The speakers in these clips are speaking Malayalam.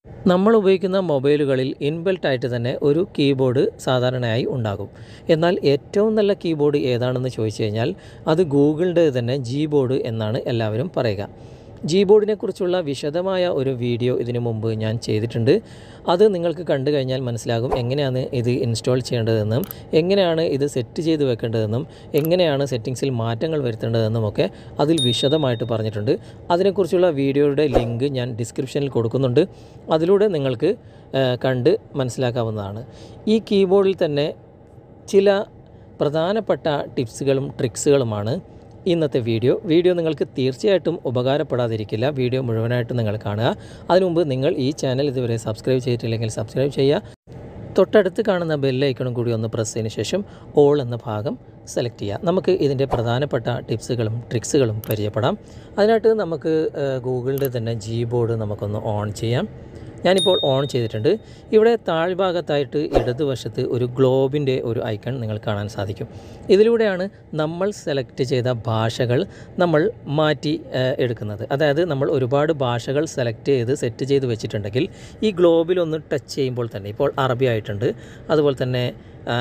നമ്മൾ ഉപയോഗിക്കുന്ന മൊബൈലുകളിൽ ഇൻബിൽട്ട് ആയിട്ട് തന്നെ ഒരു കീബോർഡ് സാധാരണയായി ഉണ്ടാകും എന്നാൽ ഏറ്റവും നല്ല കീബോർഡ് ഏതാണെന്ന് ചോദിച്ചു കഴിഞ്ഞാൽ അത് ഗൂഗിളിൻ്റെ തന്നെ ജി ബോർഡ് എന്നാണ് എല്ലാവരും പറയുക ജി ബോർഡിനെ കുറിച്ചുള്ള വിശദമായ ഒരു വീഡിയോ ഇതിനു മുമ്പ് ഞാൻ ചെയ്തിട്ടുണ്ട് അത് നിങ്ങൾക്ക് കണ്ടു കഴിഞ്ഞാൽ മനസ്സിലാകും എങ്ങനെയാണ് ഇത് ഇൻസ്റ്റാൾ ചെയ്യേണ്ടതെന്നും എങ്ങനെയാണ് ഇത് സെറ്റ് ചെയ്ത് വെക്കേണ്ടതെന്നും എങ്ങനെയാണ് സെറ്റിങ്സിൽ മാറ്റങ്ങൾ വരുത്തേണ്ടതെന്നും ഒക്കെ അതിൽ വിശദമായിട്ട് പറഞ്ഞിട്ടുണ്ട് അതിനെക്കുറിച്ചുള്ള വീഡിയോയുടെ ലിങ്ക് ഞാൻ ഡിസ്ക്രിപ്ഷനിൽ കൊടുക്കുന്നുണ്ട് അതിലൂടെ നിങ്ങൾക്ക് ആ, കണ്ട് മനസ്സിലാക്കാവുന്നതാണ് ഈ കീബോർഡിൽ തന്നെ ചില പ്രധാനപ്പെട്ട ടിപ്സുകളും ട്രിക്സുകളുമാണ് ഇന്നത്തെ വീഡിയോ വീഡിയോ നിങ്ങൾക്ക് തീർച്ചയായിട്ടും ഉപകാരപ്പെടാതിരിക്കില്ല വീഡിയോ മുഴുവനായിട്ട് നിങ്ങൾ കാണുക അതിനു മുമ്പ് നിങ്ങൾ ഈ ചാനൽ ഇതുവരെ സബ്സ്ക്രൈബ് ചെയ്തിട്ടില്ലെങ്കിൽ സബ്സ്ക്രൈബ് ചെയ്യുക തൊട്ടടുത്ത് കാണുന്ന ബെല്ലൈക്കണും കൂടി ഒന്ന് പ്രസ് ചെയ്തതിന് ശേഷം ഓൾ എന്ന ഭാഗം സെലക്ട് ചെയ്യുക നമുക്ക് ഇതിൻ്റെ പ്രധാനപ്പെട്ട ടിപ്സുകളും ട്രിക്സുകളും പരിചയപ്പെടാം അതിനായിട്ട് നമുക്ക് ഗൂഗിളിൻ്റെ തന്നെ ജി ബോർഡ് നമുക്കൊന്ന് ഓൺ ചെയ്യാം ഞാനിപ്പോൾ ഓൺ ചെയ്തിട്ടുണ്ട് ഇവിടെ താഴ്ഭാഗത്തായിട്ട് ഇടതുവശത്ത് ഒരു ഗ്ലോബിൻ്റെ ഒരു ഐക്കൺ നിങ്ങൾ കാണാൻ സാധിക്കും ഇതിലൂടെയാണ് നമ്മൾ സെലക്ട് ചെയ്ത ഭാഷകൾ നമ്മൾ മാറ്റി ആ, എടുക്കുന്നത് അതായത് നമ്മൾ ഒരുപാട് ഭാഷകൾ സെലക്ട് ചെയ്ത് സെറ്റ് ചെയ്ത് വെച്ചിട്ടുണ്ടെങ്കിൽ ഈ ഗ്ലോബിലൊന്ന് ടച്ച് ചെയ്യുമ്പോൾ തന്നെ ഇപ്പോൾ അറബി ആയിട്ടുണ്ട് അതുപോലെ തന്നെ ആ,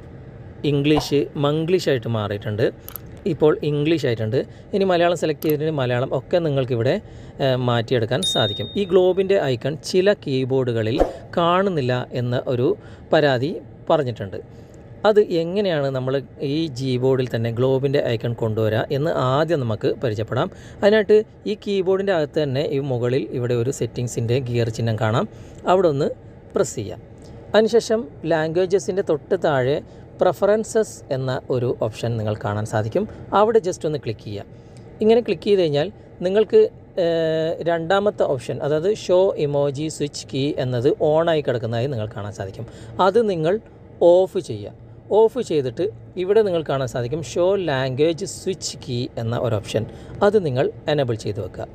ഇംഗ്ലീഷ് മംഗ്ലീഷായിട്ട് മാറിയിട്ടുണ്ട് ഇപ്പോൾ ഇംഗ്ലീഷ് ആയിട്ടുണ്ട് ഇനി മലയാളം സെലക്ട് ചെയ്തിട്ട് മലയാളം ഒക്കെ നിങ്ങൾക്കിവിടെ ആ, മാറ്റിയെടുക്കാൻ സാധിക്കും ഈ ഗ്ലോബിൻ്റെ ഐക്കൺ ചില കീബോർഡുകളിൽ കാണുന്നില്ല എന്ന ഒരു പരാതി പറഞ്ഞിട്ടുണ്ട് അത് എങ്ങനെയാണ് നമ്മൾ ഈ ജി ബോർഡിൽ തന്നെ ഗ്ലോബിൻ്റെ ഐക്കൺ കൊണ്ടുവരിക എന്ന് ആദ്യം നമുക്ക് പരിചയപ്പെടാം അതിനായിട്ട് ഈ കീബോർഡിൻ്റെ അകത്ത് തന്നെ ഈ മുകളിൽ ഇവിടെ ഒരു സെറ്റിങ്സിൻ്റെ ഗിയർ ചിഹ്നം കാണാം അവിടെ ഒന്ന് പ്രസ് ചെയ്യാം അതിനുശേഷം ലാംഗ്വേജസിൻ്റെ തൊട്ട് താഴെ പ്രഫറൻസസ് എന്ന ഒരു ഓപ്ഷൻ നിങ്ങൾ കാണാൻ സാധിക്കും അവിടെ ജസ്റ്റ് ഒന്ന് ക്ലിക്ക് ചെയ്യുക ഇങ്ങനെ ക്ലിക്ക് ചെയ്ത് കഴിഞ്ഞാൽ നിങ്ങൾക്ക് ഏഹ്, രണ്ടാമത്തെ ഓപ്ഷൻ അതായത് ഷോ ഇമോജി സ്വിച്ച് കീ എന്നത് ഓണായി കിടക്കുന്നതായി നിങ്ങൾ കാണാൻ സാധിക്കും അത് നിങ്ങൾ ഓഫ് ചെയ്യുക ഓഫ് ചെയ്തിട്ട് ഇവിടെ നിങ്ങൾ കാണാൻ സാധിക്കും ഷോ ലാംഗ്വേജ് സ്വിച്ച് കീ എന്ന ഒരു ഓപ്ഷൻ അത് നിങ്ങൾ എനബിൾ ചെയ്ത് വെക്കുക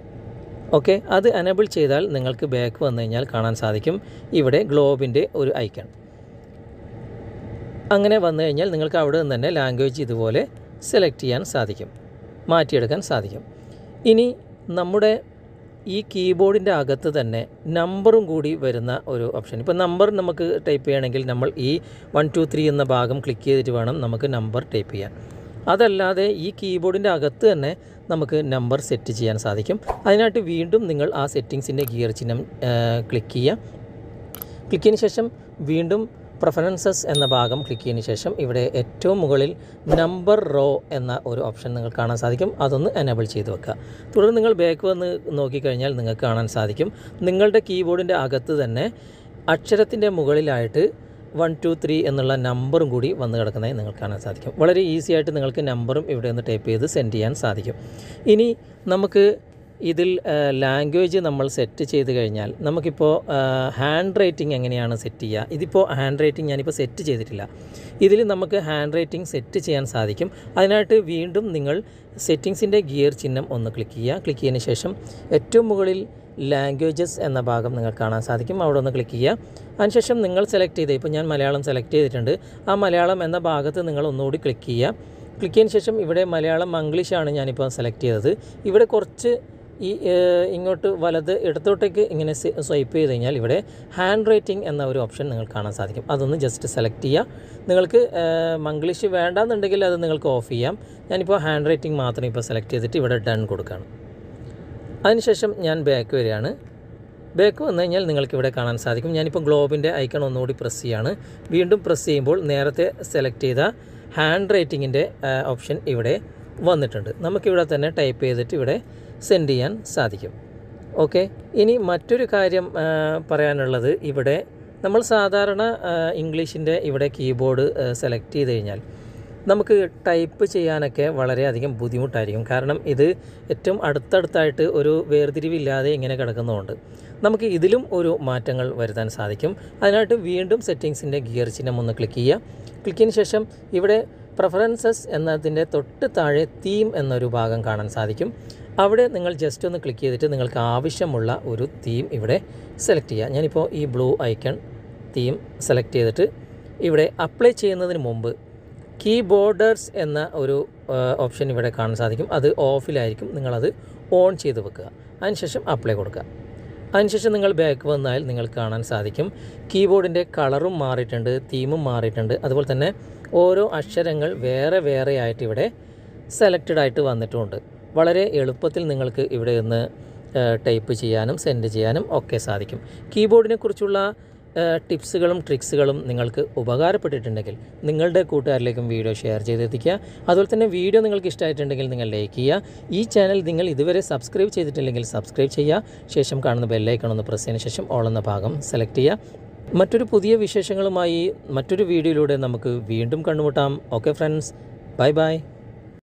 ഓക്കെ അത് എനബിൾ ചെയ്താൽ നിങ്ങൾക്ക് ബാക്ക് വന്നു കഴിഞ്ഞാൽ കാണാൻ സാധിക്കും ഇവിടെ ഗ്ലോബിൻ്റെ ഒരു ഐക്കൺ അങ്ങനെ വന്നു കഴിഞ്ഞാൽ നിങ്ങൾക്ക് അവിടെ നിന്ന് തന്നെ ലാംഗ്വേജ് ഇതുപോലെ സെലക്ട് ചെയ്യാൻ സാധിക്കും മാറ്റിയെടുക്കാൻ സാധിക്കും ഇനി നമ്മുടെ ഈ കീബോർഡിൻ്റെ അകത്ത് തന്നെ നമ്പറും കൂടി വരുന്ന ഒരു ഓപ്ഷൻ ഇപ്പോൾ നമ്പർ നമുക്ക് ടൈപ്പ് ചെയ്യണമെങ്കിൽ നമ്മൾ ഈ വൺ ടു ത്രീ എന്ന ഭാഗം ക്ലിക്ക് ചെയ്തിട്ട് വേണം നമുക്ക് നമ്പർ ടൈപ്പ് ചെയ്യാൻ അതല്ലാതെ ഈ കീബോർഡിൻ്റെ അകത്ത് തന്നെ നമുക്ക് നമ്പർ സെറ്റ് ചെയ്യാൻ സാധിക്കും അതിനായിട്ട് വീണ്ടും നിങ്ങൾ ആ സെറ്റിങ്സിൻ്റെ ഗിയർ ചിഹ്നം ക്ലിക്ക് ചെയ്യുക ക്ലിക്ക് ചെയ്തതിന് ശേഷം വീണ്ടും പ്രഫറൻസസ് എന്ന ഭാഗം ക്ലിക്ക് ചെയ്തതിന് ശേഷം ഇവിടെ ഏറ്റവും മുകളിൽ നമ്പർ റോ എന്ന ഒരു ഓപ്ഷൻ നിങ്ങൾക്ക് കാണാൻ സാധിക്കും അതൊന്ന് എനേബിൾ ചെയ്ത് വെക്കുക തുടർന്ന് നിങ്ങൾ ബാക്ക് വന്ന് നോക്കിക്കഴിഞ്ഞാൽ നിങ്ങൾക്ക് കാണാൻ സാധിക്കും നിങ്ങളുടെ കീബോർഡിൻ്റെ അകത്ത് തന്നെ അക്ഷരത്തിൻ്റെ മുകളിലായിട്ട് വൺ ടു ത്രീ എന്നുള്ള നമ്പറും കൂടി വന്ന് കിടക്കുന്നതായി നിങ്ങൾക്ക് കാണാൻ സാധിക്കും വളരെ ഈസി ആയിട്ട് നിങ്ങൾക്ക് നമ്പറും ഇവിടെ നിന്ന് ടൈപ്പ് ചെയ്ത് സെൻഡ് ചെയ്യാൻ സാധിക്കും ഇനി നമുക്ക് ഇതിൽ ലാംഗ്വേജ് നമ്മൾ സെറ്റ് ചെയ്ത് കഴിഞ്ഞാൽ നമുക്കിപ്പോൾ ഹാൻഡ് റൈറ്റിംഗ് എങ്ങനെയാണ് സെറ്റ് ചെയ്യുക ഇതിപ്പോൾ ഹാൻഡ് റൈറ്റിംഗ് ഞാനിപ്പോൾ സെറ്റ് ചെയ്തിട്ടില്ല ഇതിൽ നമുക്ക് ഹാൻഡ് റൈറ്റിംഗ് സെറ്റ് ചെയ്യാൻ സാധിക്കും അതിനായിട്ട് വീണ്ടും നിങ്ങൾ സെറ്റിങ്സിൻ്റെ ഗിയർ ചിഹ്നം ഒന്ന് ക്ലിക്ക് ചെയ്യുക ക്ലിക്ക് ചെയ്തതിന് ശേഷം ഏറ്റവും മുകളിൽ ലാംഗ്വേജസ് എന്ന ഭാഗം നിങ്ങൾക്ക് കാണാൻ സാധിക്കും അവിടെ ഒന്ന് ക്ലിക്ക് ചെയ്യുക അതിനുശേഷം നിങ്ങൾ സെലക്ട് ചെയ്ത് ഇപ്പോൾ ഞാൻ മലയാളം സെലക്ട് ചെയ്തിട്ടുണ്ട് ആ മലയാളം എന്ന ഭാഗത്ത് നിങ്ങൾ ഒന്നുകൂടി ക്ലിക്ക് ചെയ്യുക ക്ലിക്ക് ചെയ്തതിന് ശേഷം ഇവിടെ മലയാളം മംഗ്ലീഷാണ് ഞാനിപ്പോൾ സെലക്ട് ചെയ്തത് ഇവിടെ കുറച്ച് ഈ ഏഹ്, ഇങ്ങോട്ട് വലത് ഇടത്തോട്ടേക്ക് ഇങ്ങനെ സ്വൈപ്പ് ചെയ്ത് കഴിഞ്ഞാൽ ഇവിടെ ഹാൻഡ് റൈറ്റിംഗ് എന്ന ഒരു ഓപ്ഷൻ നിങ്ങൾക്ക് കാണാൻ സാധിക്കും അതൊന്ന് ജസ്റ്റ് സെലക്ട് ചെയ്യുക നിങ്ങൾക്ക് ഏഹ്, മംഗ്ലീഷ് വേണ്ടാന്നുണ്ടെങ്കിൽ അത് നിങ്ങൾക്ക് ഓഫ് ചെയ്യാം ഞാനിപ്പോൾ ഹാൻഡ് റൈറ്റിംഗ് മാത്രം ഇപ്പോൾ സെലക്ട് ചെയ്തിട്ട് ഇവിടെ ഡൺ കൊടുക്കുകയാണ് അതിനുശേഷം ഞാൻ ബാക്ക് വരികയാണ് ബാക്ക് വന്നു കഴിഞ്ഞാൽ നിങ്ങൾക്ക് ഇവിടെ കാണാൻ സാധിക്കും ഞാനിപ്പോൾ ഗ്ലോബിൻ്റെ ഐക്കൺ ഒന്നുകൂടി പ്രസ് ചെയ്യാണ് വീണ്ടും പ്രസ് ചെയ്യുമ്പോൾ നേരത്തെ സെലക്ട് ചെയ്ത ഹാൻഡ് റൈറ്റിങ്ങിൻ്റെ ഓപ്ഷൻ ഇവിടെ വന്നിട്ടുണ്ട് നമുക്കിവിടെ തന്നെ ടൈപ്പ് ചെയ്തിട്ട് ഇവിടെ സെൻഡ് ചെയ്യാൻ സാധിക്കും ഓക്കെ ഇനി മറ്റൊരു കാര്യം ആ, പറയാനുള്ളത് ഇവിടെ നമ്മൾ സാധാരണ ഇംഗ്ലീഷിൻ്റെ ഇവിടെ കീബോർഡ് സെലക്ട് ചെയ്ത് കഴിഞ്ഞാൽ നമുക്ക് ടൈപ്പ് ചെയ്യാനൊക്കെ വളരെയധികം ബുദ്ധിമുട്ടായിരിക്കും കാരണം ഇത് ഏറ്റവും അടുത്തടുത്തായിട്ട് ഒരു വേർതിരിവില്ലാതെ ഇങ്ങനെ കിടക്കുന്നതുകൊണ്ട് നമുക്ക് ഇതിലും ഒരു മാറ്റങ്ങൾ വരുത്താൻ സാധിക്കും അതിനായിട്ട് വീണ്ടും സെറ്റിങ്സിൻ്റെ ഗിയർ ചിഹ്നം ഒന്ന് ക്ലിക്ക് ചെയ്യുക ക്ലിക്ക് ചെയ്തതിന് ശേഷം ഇവിടെ പ്രഫറൻസസ് എന്നതിൻ്റെ തൊട്ട് താഴെ തീം എന്നൊരു ഭാഗം കാണാൻ സാധിക്കും അവിടെ നിങ്ങൾ ജസ്റ്റ് ഒന്ന് ക്ലിക്ക് ചെയ്തിട്ട് നിങ്ങൾക്ക് ആവശ്യമുള്ള ഒരു തീം ഇവിടെ സെലക്ട് ചെയ്യുക ഞാനിപ്പോൾ ഈ ബ്ലൂ ഐക്കൺ തീം സെലക്ട് ചെയ്തിട്ട് ഇവിടെ അപ്ലൈ ചെയ്യുന്നതിന് മുമ്പ് കീ ബോർഡേഴ്സ് എന്ന ഒരു ഓപ്ഷൻ ഇവിടെ കാണാൻ സാധിക്കും അത് ഓഫിലായിരിക്കും നിങ്ങളത് ഓൺ ചെയ്ത് വെക്കുക അതിനുശേഷം അപ്ലൈ കൊടുക്കുക അതിനുശേഷം നിങ്ങൾ ബാക്ക് വന്നാൽ നിങ്ങൾക്ക് കാണാൻ സാധിക്കും കീബോർഡിൻ്റെ കളറും മാറിയിട്ടുണ്ട് തീമും മാറിയിട്ടുണ്ട് അതുപോലെ തന്നെ ഓരോ അക്ഷരങ്ങൾ വേറെ വേറെ ആയിട്ട് ഇവിടെ സെലക്റ്റഡ് ആയിട്ട് വന്നിട്ടുമുണ്ട് വളരെ എളുപ്പത്തിൽ നിങ്ങൾക്ക് ഇവിടെ നിന്ന് ടൈപ്പ് ചെയ്യാനും സെൻഡ് ചെയ്യാനും ഒക്കെ സാധിക്കും കീബോർഡിനെ കുറിച്ചുള്ള ടിപ്സുകളും ട്രിക്സുകളും നിങ്ങൾക്ക് ഉപകാരപ്പെട്ടിട്ടുണ്ടെങ്കിൽ നിങ്ങളുടെ കൂട്ടുകാരിലേക്കും വീഡിയോ ഷെയർ ചെയ്തെത്തിക്കുക അതുപോലെ തന്നെ വീഡിയോ നിങ്ങൾക്ക് ഇഷ്ടമായിട്ടുണ്ടെങ്കിൽ നിങ്ങൾ ലൈക്ക് ചെയ്യുക ഈ ചാനൽ നിങ്ങൾ ഇതുവരെ സബ്സ്ക്രൈബ് ചെയ്തിട്ടില്ലെങ്കിൽ സബ്സ്ക്രൈബ് ചെയ്യുക ശേഷം കാണുന്ന ബെല്ലൈക്കൺ ഒന്ന് പ്രസ് ചെയ്തതിന് ശേഷം ഓൾ എന്ന ഭാഗം സെലക്ട് ചെയ്യുക മറ്റൊരു പുതിയ വിശേഷങ്ങളുമായി മറ്റൊരു വീഡിയോയിലൂടെ നമുക്ക് വീണ്ടും കണ്ടുമുട്ടാം ഓക്കെ ഫ്രണ്ട്സ് ബൈ ബൈ